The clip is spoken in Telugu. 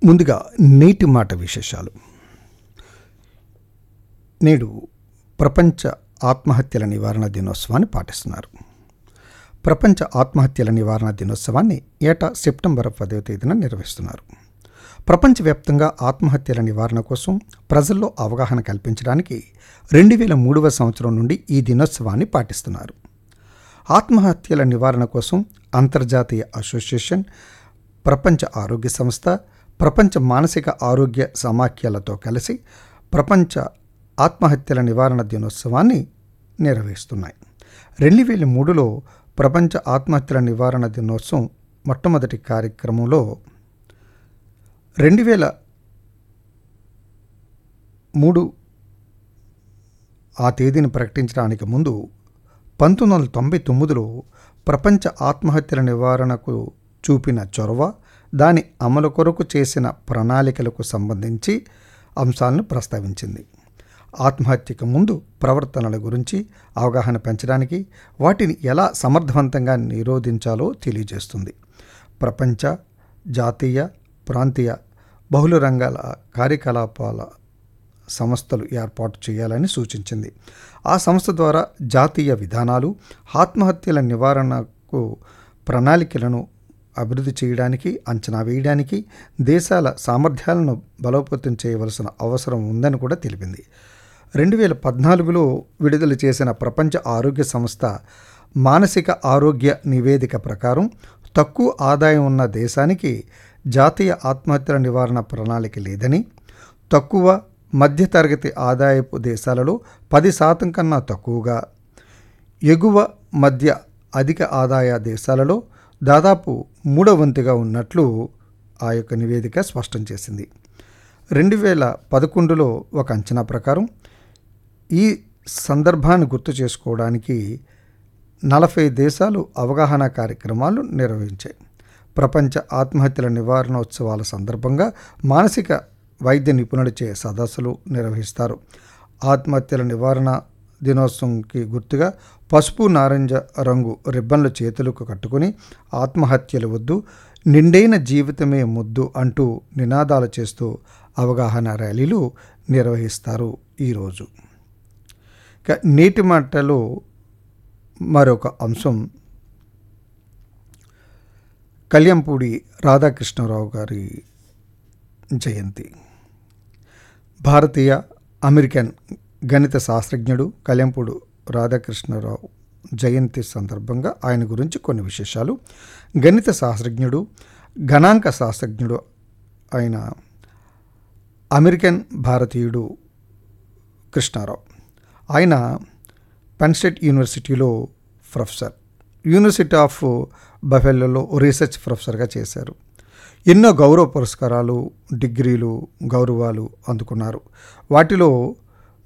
ముందుగా నేటి మాట విశేషాలు నేడు ప్రపంచ ఆత్మహత్యల నివారణ దినోత్సవాన్ని పాటిస్తున్నారు ప్రపంచ ఆత్మహత్యల నివారణ దినోత్సవాన్ని ఏటా సెప్టెంబర్ పదవ తేదీన నిర్వహిస్తున్నారు ప్రపంచవ్యాప్తంగా ఆత్మహత్యల నివారణ కోసం ప్రజల్లో అవగాహన కల్పించడానికి రెండు వేల మూడవ సంవత్సరం నుండి ఈ దినోత్సవాన్ని పాటిస్తున్నారు ఆత్మహత్యల నివారణ కోసం అంతర్జాతీయ అసోసియేషన్ ప్రపంచ ఆరోగ్య సంస్థ ప్రపంచ మానసిక ఆరోగ్య సమాఖ్యలతో కలిసి ప్రపంచ ఆత్మహత్యల నివారణ దినోత్సవాన్ని నిర్వహిస్తున్నాయి రెండు వేల మూడులో ప్రపంచ ఆత్మహత్యల నివారణ దినోత్సవం మొట్టమొదటి కార్యక్రమంలో రెండు వేల మూడు ఆ తేదీని ప్రకటించడానికి ముందు పంతొమ్మిది వందల తొంభై తొమ్మిదిలో ప్రపంచ ఆత్మహత్యల నివారణకు చూపిన చొరవ దాని అమలు కొరకు చేసిన ప్రణాళికలకు సంబంధించి అంశాలను ప్రస్తావించింది ఆత్మహత్యకు ముందు ప్రవర్తనల గురించి అవగాహన పెంచడానికి వాటిని ఎలా సమర్థవంతంగా నిరోధించాలో తెలియజేస్తుంది ప్రపంచ జాతీయ ప్రాంతీయ బహుళ రంగాల కార్యకలాపాల సంస్థలు ఏర్పాటు చేయాలని సూచించింది ఆ సంస్థ ద్వారా జాతీయ విధానాలు ఆత్మహత్యల నివారణకు ప్రణాళికలను అభివృద్ధి చేయడానికి అంచనా వేయడానికి దేశాల సామర్థ్యాలను బలోపేతం చేయవలసిన అవసరం ఉందని కూడా తెలిపింది రెండు వేల పద్నాలుగులో విడుదల చేసిన ప్రపంచ ఆరోగ్య సంస్థ మానసిక ఆరోగ్య నివేదిక ప్రకారం తక్కువ ఆదాయం ఉన్న దేశానికి జాతీయ ఆత్మహత్యల నివారణ ప్రణాళిక లేదని తక్కువ మధ్యతరగతి ఆదాయపు దేశాలలో పది శాతం కన్నా తక్కువగా ఎగువ మధ్య అధిక ఆదాయ దేశాలలో దాదాపు మూడవ వంతుగా ఉన్నట్లు ఆ యొక్క నివేదిక స్పష్టం చేసింది రెండు వేల పదకొండులో ఒక అంచనా ప్రకారం ఈ సందర్భాన్ని గుర్తు చేసుకోవడానికి నలభై దేశాలు అవగాహన కార్యక్రమాలు నిర్వహించాయి ప్రపంచ ఆత్మహత్యల నివారణోత్సవాల సందర్భంగా మానసిక వైద్య నిపుణులచే సదస్సులు నిర్వహిస్తారు ఆత్మహత్యల నివారణ దినోత్సవంకి గుర్తుగా పసుపు నారింజ రంగు రిబ్బన్లు చేతులకు కట్టుకుని ఆత్మహత్యలు వద్దు నిండైన జీవితమే ముద్దు అంటూ నినాదాలు చేస్తూ అవగాహన ర్యాలీలు నిర్వహిస్తారు ఈరోజు ఇక నేటి మాటలో మరొక అంశం కళ్యంపూడి రాధాకృష్ణరావు గారి జయంతి భారతీయ అమెరికన్ గణిత శాస్త్రజ్ఞుడు కళ్యంపూడు రాధాకృష్ణరావు జయంతి సందర్భంగా ఆయన గురించి కొన్ని విశేషాలు గణిత శాస్త్రజ్ఞుడు గణాంక శాస్త్రజ్ఞుడు ఆయన అమెరికన్ భారతీయుడు కృష్ణారావు ఆయన పెన్స్టేట్ యూనివర్సిటీలో ప్రొఫెసర్ యూనివర్సిటీ ఆఫ్ బఫెల్లోలో రీసెర్చ్ ప్రొఫెసర్గా చేశారు ఎన్నో గౌరవ పురస్కారాలు డిగ్రీలు గౌరవాలు అందుకున్నారు వాటిలో